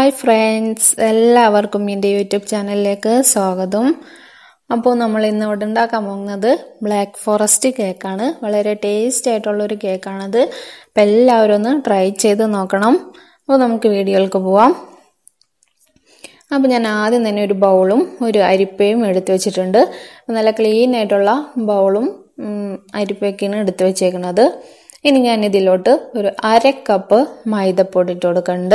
hi friends എല്ലാവർക്കും എൻ്റെ YouTube ചാനലിലേക്ക് സ്വാഗതം അപ്പോൾ നമ്മൾ ഇന്ന് ഇവിടെ ഉണ്ടാക്കാൻ പോകുന്നത് ബ്ലാക്ക് ഫോറസ്റ്റ് കേക്കാണ് വളരെ ടേസ്റ്റ് ആയിട്ടുള്ളൊരു കേക്കാണത് അപ്പോൾ എല്ലാവരും ഒന്ന് ട്രൈ ചെയ്ത് നോക്കണം അപ്പോൾ നമുക്ക് വീഡിയോയിലേക്ക് പോവാം അപ്പോൾ ഞാൻ ആദ്യം തന്നെ ഒരു ബൗളും ഒരു അരിപ്പയും എടുത്തു വെച്ചിട്ടുണ്ട് നല്ല ക്ലീൻ ആയിട്ടുള്ള ബൗളും അരിപ്പയൊക്കെയാണ് എടുത്തു വെച്ചേക്കുന്നത് ഇനി ഞാൻ ഇതിലോട്ട് ഒരു അര കപ്പ് മൈദപ്പൊടി ഇട്ട് കൊടുക്കുന്നുണ്ട്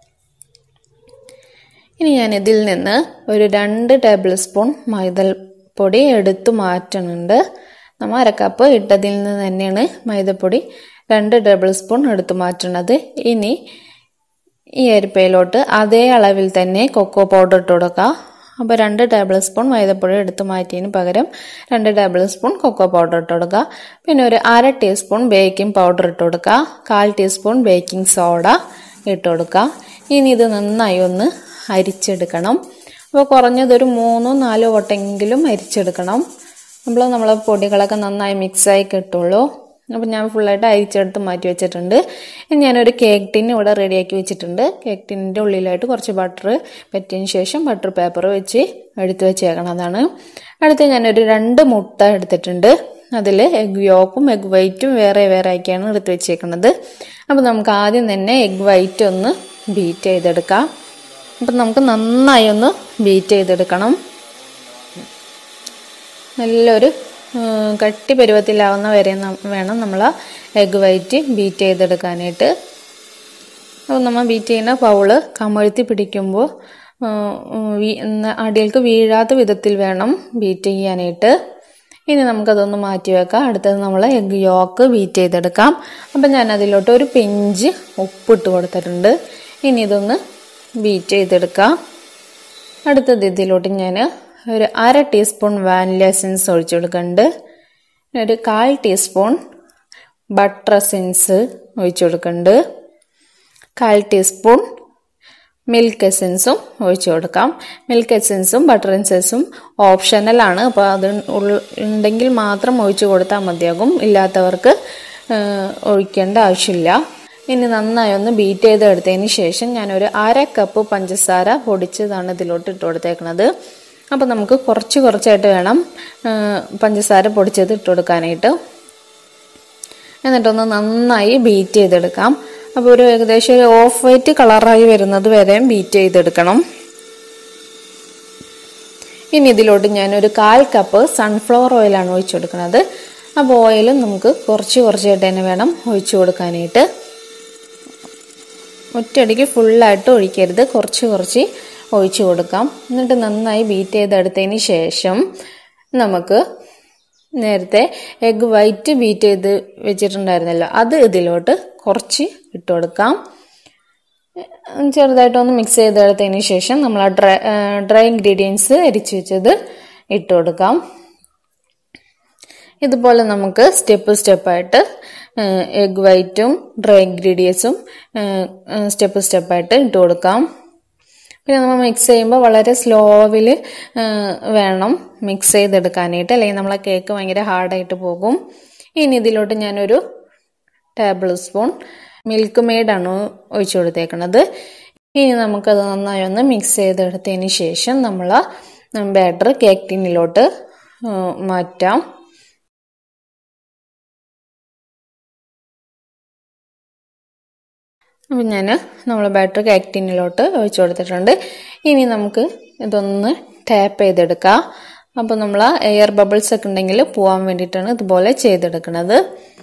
ഇനി ഞാൻ ഇതിൽ നിന്ന് ഒരു രണ്ട് ടേബിൾ സ്പൂൺ മൈദപ്പൊടി എടുത്തു മാറ്റുന്നുണ്ട് നമ്മൾ അര കപ്പ് ഇട്ടതിൽ നിന്ന് തന്നെയാണ് മൈദപ്പൊടി രണ്ട് ടേബിൾ സ്പൂൺ എടുത്തു മാറ്റുന്നത് ഇനി ഈ അരിപ്പയിലോട്ട് അതേ അളവിൽ തന്നെ കൊക്കോ പൗഡർ ഇട്ട് കൊടുക്കുക അപ്പോൾ രണ്ട് ടേബിൾ സ്പൂൺ മൈദപ്പൊടി എടുത്ത് മാറ്റിയതിന് പകരം രണ്ട് ടേബിൾ സ്പൂൺ കൊക്കോ പൗഡർ ഇട്ട് കൊടുക്കുക പിന്നെ ഒരു അര ടീസ്പൂൺ ബേക്കിംഗ് പൗഡർ ഇട്ട് കൊടുക്കുക കാൽ ടീസ്പൂൺ ബേക്കിംഗ് സോഡ ഇട്ട് കൊടുക്കുക ഇനി ഇത് നന്നായി ഒന്ന് അരിച്ചെടുക്കണം അപ്പോൾ കുറഞ്ഞതൊരു മൂന്നോ നാലോ വട്ടെങ്കിലും അരിച്ചെടുക്കണം നമ്മൾ നമ്മളെ പൊടികളൊക്കെ നന്നായി മിക്സായി കിട്ടുള്ളൂ അപ്പോൾ ഞാൻ ഫുള്ളായിട്ട് അരിച്ചെടുത്ത് മാറ്റി വെച്ചിട്ടുണ്ട് ഇനി ഞാനൊരു കേക്ക് ടിൻ ഇവിടെ റെഡിയാക്കി വെച്ചിട്ടുണ്ട് കേക്ക് ടിന്നിൻ്റെ ഉള്ളിലായിട്ട് കുറച്ച് ബട്ടർ പറ്റിയതിന് ശേഷം ബട്ടർ പേപ്പർ വെച്ച് എടുത്ത് വെച്ചേക്കണതാണ് അടുത്ത് ഞാനൊരു രണ്ട് മുട്ട എടുത്തിട്ടുണ്ട് അതിൽ എഗ് യോക്കും എഗ് വൈറ്റും വേറെ വേറെ ആക്കിയാണ് എടുത്ത് വെച്ചേക്കുന്നത് അപ്പോൾ നമുക്ക് ആദ്യം തന്നെ എഗ് വൈറ്റ് ഒന്ന് ബീറ്റ് ചെയ്തെടുക്കാം അപ്പം നമുക്ക് നന്നായി ഒന്ന് ബീറ്റ് ചെയ്തെടുക്കണം നല്ലൊരു കട്ടി പരുവത്തിലാവുന്ന വരെ വേണം നമ്മൾ എഗ് വൈറ്റ് ബീറ്റ് ചെയ്തെടുക്കാനായിട്ട് അപ്പോൾ നമ്മൾ ബീറ്റ് ചെയ്യുന്ന പൗള് കമഴ്ത്തി പിടിക്കുമ്പോൾ അടിയിലേക്ക് വീഴാത്ത വിധത്തിൽ വേണം ബീറ്റ് ചെയ്യാനായിട്ട് ഇനി നമുക്കതൊന്ന് മാറ്റി വെക്കാം അടുത്തത് നമ്മൾ എഗ് യോക്ക് ബീറ്റ് ചെയ്തെടുക്കാം അപ്പം ഞാൻ അതിലോട്ട് ഒരു പിഞ്ച് ഉപ്പിട്ട് കൊടുത്തിട്ടുണ്ട് ഇനി ഇതൊന്ന് ബീറ്റ് ചെയ്തെടുക്കാം അടുത്തത് ഇതിലോട്ട് ഞാൻ ഒരു അര ടീസ്പൂൺ വാനില എസൻസ് ഒഴിച്ചു കൊടുക്കുന്നുണ്ട് ഒരു കാൽ ടീസ്പൂൺ ബട്ടർ എസൻസ് ഒഴിച്ചു കൊടുക്കുന്നുണ്ട് കാൽ ടീസ്പൂൺ മിൽക്ക് എസൻസും ഒഴിച്ചു കൊടുക്കാം മിൽക്ക് എസൻസും ബട്ടർ എസൻസും ഓപ്ഷണലാണ് അപ്പോൾ അത് ഉണ്ടെങ്കിൽ മാത്രം ഒഴിച്ചു കൊടുത്താൽ മതിയാകും ഇല്ലാത്തവർക്ക് ഒഴിക്കേണ്ട ആവശ്യമില്ല ഇനി നന്നായി ഒന്ന് ബീറ്റ് ചെയ്ത് എടുത്തതിന് ശേഷം ഞാനൊരു അര കപ്പ് പഞ്ചസാര പൊടിച്ചതാണ് ഇതിലോട്ട് ഇട്ട് കൊടുത്തേക്കുന്നത് അപ്പോൾ നമുക്ക് കുറച്ച് കുറച്ചായിട്ട് വേണം പഞ്ചസാര പൊടിച്ചത് ഇട്ട് കൊടുക്കാനായിട്ട് എന്നിട്ടൊന്ന് നന്നായി ബീറ്റ് ചെയ്തെടുക്കാം അപ്പോൾ ഒരു ഏകദേശം ഒരു ഓഫ് വൈറ്റ് കളറായി വരുന്നത് വരെ ബീറ്റ് ചെയ്തെടുക്കണം ഇനി ഇതിലോട്ട് ഞാനൊരു കാൽ കപ്പ് സൺഫ്ലവർ ഓയിലാണ് ഒഴിച്ചു കൊടുക്കുന്നത് അപ്പോൾ ഓയിലും നമുക്ക് കുറച്ച് കുറച്ചായിട്ട് തന്നെ വേണം ഒഴിച്ചു കൊടുക്കാനായിട്ട് ഒറ്റയടിക്ക് ഫുള്ളായിട്ട് ഒഴിക്കരുത് കുറച്ച് കുറച്ച് ഒഴിച്ചു കൊടുക്കാം എന്നിട്ട് നന്നായി ബീറ്റ് ചെയ്തെടുത്തതിന് ശേഷം നമുക്ക് നേരത്തെ എഗ് വൈറ്റ് ബീറ്റ് ചെയ്ത് വെച്ചിട്ടുണ്ടായിരുന്നല്ലോ അത് ഇതിലോട്ട് കുറച്ച് ഇട്ട് കൊടുക്കാം ചെറുതായിട്ടൊന്ന് മിക്സ് ചെയ്തെടുത്തതിന് ശേഷം നമ്മൾ ആ ഡ്രൈ ഡ്രൈ ഇൻഗ്രീഡിയൻസ് അരിച്ചു വെച്ചത് ഇട്ട് കൊടുക്കാം ഇതുപോലെ നമുക്ക് സ്റ്റെപ്പ് സ്റ്റെപ്പായിട്ട് എഗ് വൈറ്റും ഡ്രൈ ഇൻഗ്രീഡിയൻസും സ്റ്റെപ്പ് സ്റ്റെപ്പായിട്ട് ഇട്ട് കൊടുക്കാം പിന്നെ നമ്മൾ മിക്സ് ചെയ്യുമ്പോൾ വളരെ സ്ലോവിൽ വേണം മിക്സ് ചെയ്തെടുക്കാനായിട്ട് അല്ലെങ്കിൽ നമ്മളെ കേക്ക് ഭയങ്കര ഹാർഡായിട്ട് പോകും ഇനി ഇതിലോട്ട് ഞാനൊരു ടേബിൾ സ്പൂൺ മിൽക്ക് മെയ്ഡാണ് ഒഴിച്ചു കൊടുത്തേക്കുന്നത് ഇനി നമുക്കത് നന്നായി ഒന്ന് മിക്സ് ചെയ്തെടുത്തതിന് ശേഷം നമ്മൾ ബാറ്റർ കേക്ക് ടിന്നിലോട്ട് മാറ്റാം അപ്പം ഞാൻ നമ്മൾ ബാറ്ററി കേക്ക് ടിന്നിലോട്ട് ഒഴിച്ചു കൊടുത്തിട്ടുണ്ട് ഇനി നമുക്ക് ഇതൊന്ന് ടാപ്പ് ചെയ്തെടുക്കാം അപ്പോൾ നമ്മൾ എയർ ബബിൾസ് ഒക്കെ ഉണ്ടെങ്കിൽ പോകാൻ വേണ്ടിയിട്ടാണ് ഇതുപോലെ ചെയ്തെടുക്കുന്നത്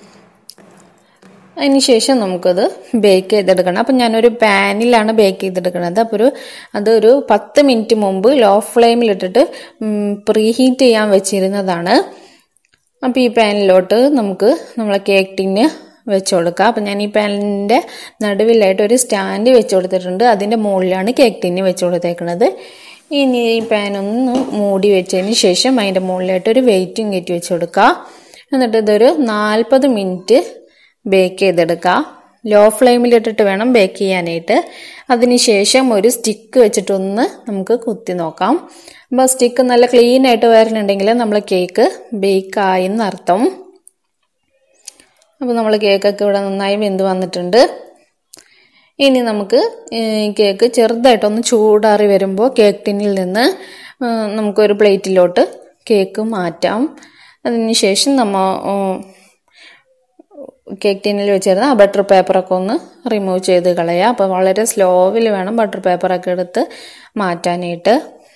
അതിനുശേഷം നമുക്കത് ബേക്ക് ചെയ്തെടുക്കണം അപ്പം ഞാനൊരു പാനിലാണ് ബേക്ക് ചെയ്തെടുക്കുന്നത് അപ്പോൾ ഒരു അതൊരു പത്ത് മിനിറ്റ് മുമ്പ് ലോ ഫ്ലെയിമിലിട്ടിട്ട് പ്രീ ഹീറ്റ് ചെയ്യാൻ വെച്ചിരുന്നതാണ് അപ്പോൾ ഈ പാനിലോട്ട് നമുക്ക് നമ്മളെ കേക്ക് ടിന്ന് വെച്ച് കൊടുക്കുക അപ്പം ഞാൻ ഈ പാനിൻ്റെ നടുവിലായിട്ട് ഒരു സ്റ്റാൻഡ് വെച്ച് കൊടുത്തിട്ടുണ്ട് അതിൻ്റെ മുകളിലാണ് കേക്ക് ടിന്ന് വെച്ച് കൊടുത്തേക്കുന്നത് ഇനി ഈ പാൻ ഒന്ന് മൂടി വെച്ചതിന് ശേഷം അതിൻ്റെ മുകളിലായിട്ട് ഒരു വെയിറ്റും കയറ്റി വെച്ച് കൊടുക്കുക എന്നിട്ട് ഇതൊരു നാൽപ്പത് മിനിറ്റ് ബേക്ക് ചെയ്തെടുക്കുക ലോ ഫ്ലെയിമിലിട്ടിട്ട് വേണം ബേക്ക് ചെയ്യാനായിട്ട് അതിനുശേഷം ഒരു സ്റ്റിക്ക് വെച്ചിട്ടൊന്ന് നമുക്ക് കുത്തി നോക്കാം അപ്പോൾ സ്റ്റിക്ക് നല്ല ക്ലീൻ ആയിട്ട് വരുന്നുണ്ടെങ്കിൽ നമ്മൾ കേക്ക് ബേക്ക് ആയി എന്നർത്ഥം അപ്പോൾ നമ്മൾ കേക്കൊക്കെ ഇവിടെ നന്നായി വെന്ത് വന്നിട്ടുണ്ട് ഇനി നമുക്ക് ഈ കേക്ക് ചെറുതായിട്ടൊന്ന് ചൂടാറി വരുമ്പോൾ കേക്ക് ടിന്നിൽ നിന്ന് ആ, നമുക്കൊരു പ്ലേറ്റിലോട്ട് കേക്ക് മാറ്റാം അതിനുശേഷം നമ്മൾ കേക്ക് ടിന്നിൽ വെച്ചിരുന്ന ആ ബട്ടർ പേപ്പറൊക്കെ ഒന്ന് റിമൂവ് ചെയ്ത് കളയുക അപ്പോൾ വളരെ സ്ലോവിൽ വേണം ബട്ടർ പേപ്പറൊക്കെ എടുത്ത് മാറ്റാനായിട്ട്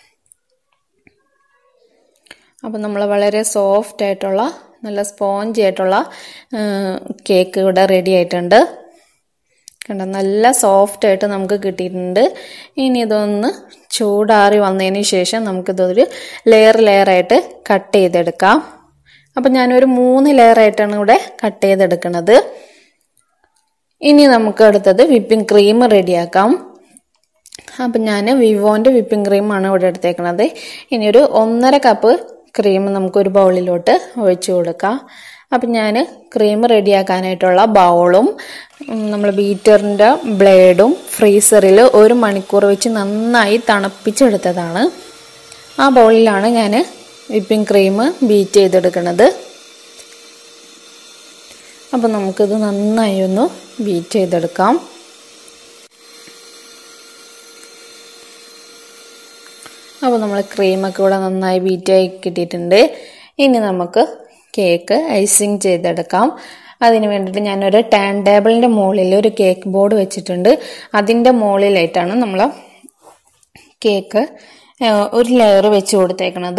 അപ്പോൾ നമ്മൾ വളരെ സോഫ്റ്റ് ആയിട്ടുള്ള നല്ല സ്പോഞ്ച് ആയിട്ടുള്ള കേക്ക് ഇവിടെ റെഡി ആയിട്ടുണ്ട് കണ്ടോ നല്ല സോഫ്റ്റ് ആയിട്ട് നമുക്ക് കിട്ടിയിട്ടുണ്ട് ഇനി ഇതൊന്ന് ചൂടാറി വന്നതിന് ശേഷം നമുക്കിതൊരു ലെയർ ലെയറായിട്ട് കട്ട് ചെയ്തെടുക്കാം അപ്പം ഞാനൊരു മൂന്ന് ലെയറായിട്ടാണ് ഇവിടെ കട്ട് ചെയ്തെടുക്കുന്നത് ഇനി നമുക്ക് അടുത്തത് വിപ്പിംഗ് ക്രീം റെഡിയാക്കാം അപ്പം ഞാൻ വിവോൻ്റെ വിപ്പിംഗ് ക്രീമാണ് ഇവിടെ എടുത്തേക്കുന്നത് ഇനി ഒരു ഒന്നര കപ്പ് ക്രീം നമുക്കൊരു ബൗളിലോട്ട് ഒഴിച്ചു കൊടുക്കാം അപ്പം ഞാൻ ക്രീം റെഡിയാക്കാനായിട്ടുള്ള ബൗളും നമ്മൾ ബീറ്ററിൻ്റെ ബ്ലേഡും ഫ്രീസറിൽ ഒരു മണിക്കൂർ വെച്ച് നന്നായി തണുപ്പിച്ചെടുത്തതാണ് ആ ബൗളിലാണ് ഞാൻ വിപ്പിംഗ് ക്രീം ബീറ്റ് ചെയ്തെടുക്കുന്നത് അപ്പം നമുക്കിത് നന്നായി ഒന്ന് ബീറ്റ് ചെയ്തെടുക്കാം അപ്പോൾ നമ്മൾ ക്രീമൊക്കെ ഇവിടെ നന്നായി ബീറ്റായി കിട്ടിയിട്ടുണ്ട് ഇനി നമുക്ക് കേക്ക് ഐസിങ് ചെയ്തെടുക്കാം അതിന് വേണ്ടിയിട്ട് ഞാനൊരു ടേൺ ടേബിളിൻ്റെ മുകളിൽ ഒരു കേക്ക് ബോർഡ് വെച്ചിട്ടുണ്ട് അതിൻ്റെ മുകളിലായിട്ടാണ് നമ്മൾ കേക്ക് ഒരു ലെയർ വെച്ച് കൊടുത്തേക്കണത്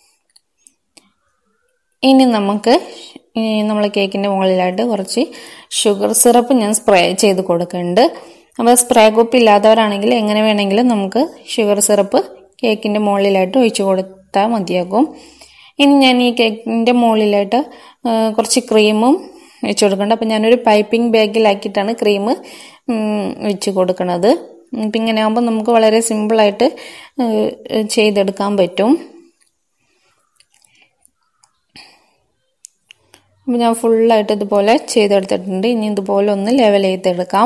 ഇനി നമുക്ക് നമ്മൾ കേക്കിൻ്റെ മുകളിലായിട്ട് കുറച്ച് ഷുഗർ സിറപ്പ് ഞാൻ സ്പ്രേ ചെയ്ത് കൊടുക്കുന്നുണ്ട് അപ്പോൾ സ്പ്രേ കുപ്പി ഇല്ലാത്തവരാണെങ്കിൽ എങ്ങനെ വേണമെങ്കിലും നമുക്ക് ഷുഗർ സിറപ്പ് കേക്കിൻ്റെ മുകളിലായിട്ട് ഒഴിച്ചു കൊടുത്താൽ മതിയാകും ഇനി ഞാൻ ഈ കേക്കിൻ്റെ മുകളിലായിട്ട് കുറച്ച് ക്രീമും വെച്ച് കൊടുക്കുന്നുണ്ട് അപ്പം ഞാനൊരു പൈപ്പിംഗ് ബാഗിലാക്കിയിട്ടാണ് ക്രീം വെച്ച് കൊടുക്കുന്നത് അപ്പം ഇങ്ങനെ ആകുമ്പോൾ നമുക്ക് വളരെ സിമ്പിളായിട്ട് ചെയ്തെടുക്കാൻ പറ്റും അപ്പം ഞാൻ ഫുള്ളായിട്ട് ഇതുപോലെ ചെയ്തെടുത്തിട്ടുണ്ട് ഇനി ഇതുപോലെ ഒന്ന് ലെവൽ ചെയ്തെടുക്കാം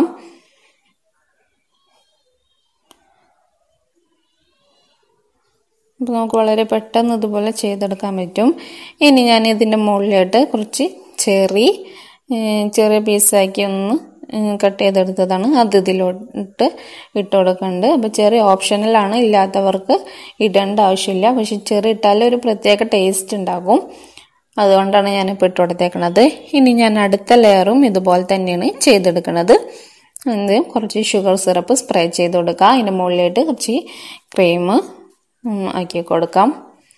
അപ്പോൾ നമുക്ക് വളരെ പെട്ടെന്ന് ഇതുപോലെ ചെയ്തെടുക്കാൻ പറ്റും ഇനി ഞാൻ ഇതിൻ്റെ മുകളിലായിട്ട് കുറച്ച് ചെറി ചെറിയ പീസാക്കി ഒന്ന് കട്ട് ചെയ്തെടുത്തതാണ് അത് ഇതിലോട്ട് ഇട്ട് കൊടുക്കുന്നുണ്ട് അപ്പോൾ ചെറിയ ഓപ്ഷനിലാണ് ഇല്ലാത്തവർക്ക് ഇടേണ്ട ആവശ്യമില്ല പക്ഷെ ചെറിയ ഇട്ടാൽ ഒരു പ്രത്യേക ടേസ്റ്റ് ഉണ്ടാകും അതുകൊണ്ടാണ് ഞാനിപ്പോൾ ഇട്ട് കൊടുത്തേക്കണത് ഇനി ഞാൻ അടുത്ത ലെയറും ഇതുപോലെ തന്നെയാണ് ചെയ്തെടുക്കുന്നത് ഇത് കുറച്ച് ഷുഗർ സിറപ്പ് സ്പ്രേ ചെയ്ത് കൊടുക്കുക അതിൻ്റെ മുകളിലായിട്ട് കുറച്ച് ക്രീം ആക്കി കൊടുക്കാം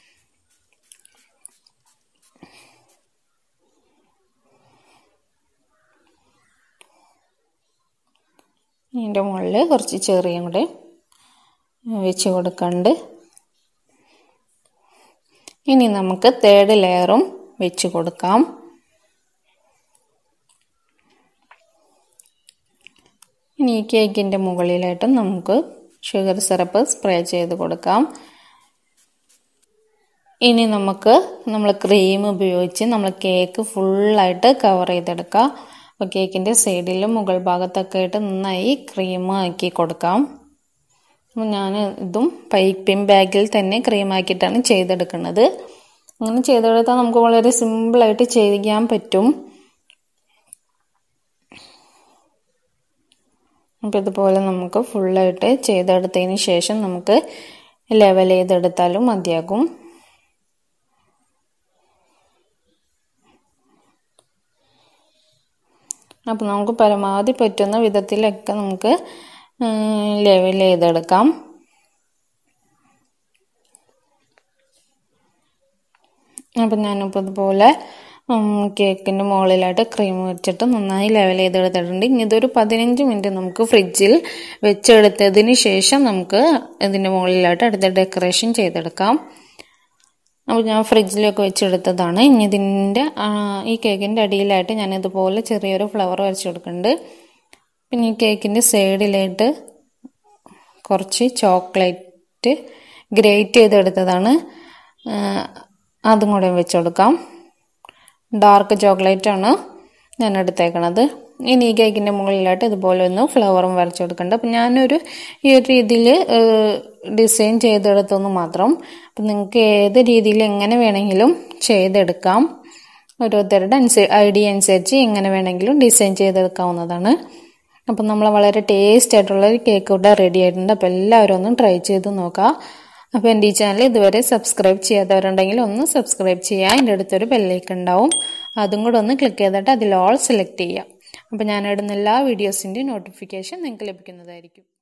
ഇതിൻ്റെ മുകളിൽ കുറച്ച് ചെറിയും കൂടെ വെച്ച് കൊടുക്കണ്ട് ഇനി നമുക്ക് തേർഡ് ലെയറും വെച്ച് കൊടുക്കാം ഇനി ഈ കേക്കിൻ്റെ മുകളിലായിട്ട് നമുക്ക് ഷുഗർ സിറപ്പ് സ്പ്രേ ചെയ്ത് കൊടുക്കാം ഇനി നമുക്ക് നമ്മൾ ക്രീം ഉപയോഗിച്ച് നമ്മൾ കേക്ക് ഫുള്ളായിട്ട് കവർ ചെയ്തെടുക്കാം അപ്പോൾ കേക്കിൻ്റെ സൈഡിലും മുകൾ ഭാഗത്തൊക്കെ ആയിട്ട് നന്നായി ക്രീം ആക്കി കൊടുക്കാം അപ്പോൾ ഞാൻ ഇതും പൈപ്പിംഗ് ബാഗിൽ തന്നെ ക്രീം ആക്കിയിട്ടാണ് ചെയ്തെടുക്കുന്നത് അങ്ങനെ ചെയ്തെടുത്താൽ നമുക്ക് വളരെ സിമ്പിളായിട്ട് ചെയ്യാൻ പറ്റും അപ്പോൾ ഇതുപോലെ നമുക്ക് ഫുള്ളായിട്ട് ചെയ്തെടുത്തതിന് ശേഷം നമുക്ക് ലെവൽ ചെയ്തെടുത്താലും മതിയാകും അപ്പോൾ നമുക്ക് പരമാവധി പറ്റുന്ന വിധത്തിലൊക്കെ നമുക്ക് ലെവൽ ചെയ്തെടുക്കാം അപ്പം ഞാനിപ്പോൾ ഇതുപോലെ കേക്കിൻ്റെ മുകളിലായിട്ട് ക്രീം വെച്ചിട്ട് നന്നായി ലെവൽ ചെയ്തെടുത്തിട്ടുണ്ട് ഇനി ഇതൊരു പതിനഞ്ച് മിനിറ്റ് നമുക്ക് ഫ്രിഡ്ജിൽ വെച്ചെടുത്തതിന് ശേഷം നമുക്ക് ഇതിൻ്റെ മുകളിലായിട്ട് അടുത്ത ഡെക്കറേഷൻ ചെയ്തെടുക്കാം അപ്പോൾ ഞാൻ ഫ്രിഡ്ജിലൊക്കെ വെച്ചെടുത്തതാണ് ഇനി ഇതിൻ്റെ ഈ കേക്കിൻ്റെ അടിയിലായിട്ട് ഞാൻ ഇതുപോലെ ചെറിയൊരു ഫ്ലവർ വരച്ച് കൊടുക്കുന്നുണ്ട് പിന്നെ ഈ കേക്കിൻ്റെ സൈഡിലായിട്ട് കുറച്ച് ചോക്ലേറ്റ് ഗ്രേറ്റ് ചെയ്തെടുത്തതാണ് അതും കൂടെ വെച്ച് കൊടുക്കാം ഡാർക്ക് ചോക്ലേറ്റ് ആണ് ഞാൻ എടുത്തേക്കണത് ഇനി ഈ കേക്കിൻ്റെ മുകളിലായിട്ട് ഇതുപോലെ ഒന്ന് ഫ്ലവറും വരച്ച് കൊടുക്കുന്നുണ്ട് അപ്പം ഞാനൊരു ഈ ഒരു രീതിയിൽ ഡിസൈൻ ചെയ്തെടുത്തെന്ന് മാത്രം അപ്പം നിങ്ങൾക്ക് ഏത് രീതിയിൽ എങ്ങനെ വേണമെങ്കിലും ചെയ്തെടുക്കാം ഓരോരുത്തരുടെ അനുസരിച്ച് ഐഡിയ അനുസരിച്ച് എങ്ങനെ വേണമെങ്കിലും ഡിസൈൻ ചെയ്തെടുക്കാവുന്നതാണ് അപ്പം നമ്മൾ വളരെ ടേസ്റ്റ് ആയിട്ടുള്ള ഒരു കേക്ക് ഇവിടെ റെഡി ആയിട്ടുണ്ട് അപ്പോൾ എല്ലാവരും ഒന്ന് ട്രൈ ചെയ്ത് നോക്കുക അപ്പോൾ എൻ്റെ ഈ ചാനൽ ഇതുവരെ സബ്സ്ക്രൈബ് ചെയ്യാത്തവരുണ്ടെങ്കിൽ ഒന്ന് സബ്സ്ക്രൈബ് ചെയ്യുക അതിൻ്റെ അടുത്തൊരു ബെല്ലേക്ക് ഉണ്ടാവും അതും കൂടെ ഒന്ന് ക്ലിക്ക് ചെയ്തിട്ട് അതിൽ ഓൾ സെലക്ട് ചെയ്യുക അപ്പോൾ ഞാൻ ഇടുന്ന എല്ലാ വീഡിയോസിൻ്റെയും നോട്ടിഫിക്കേഷൻ നിങ്ങൾക്ക് ലഭിക്കുന്നതായിരിക്കും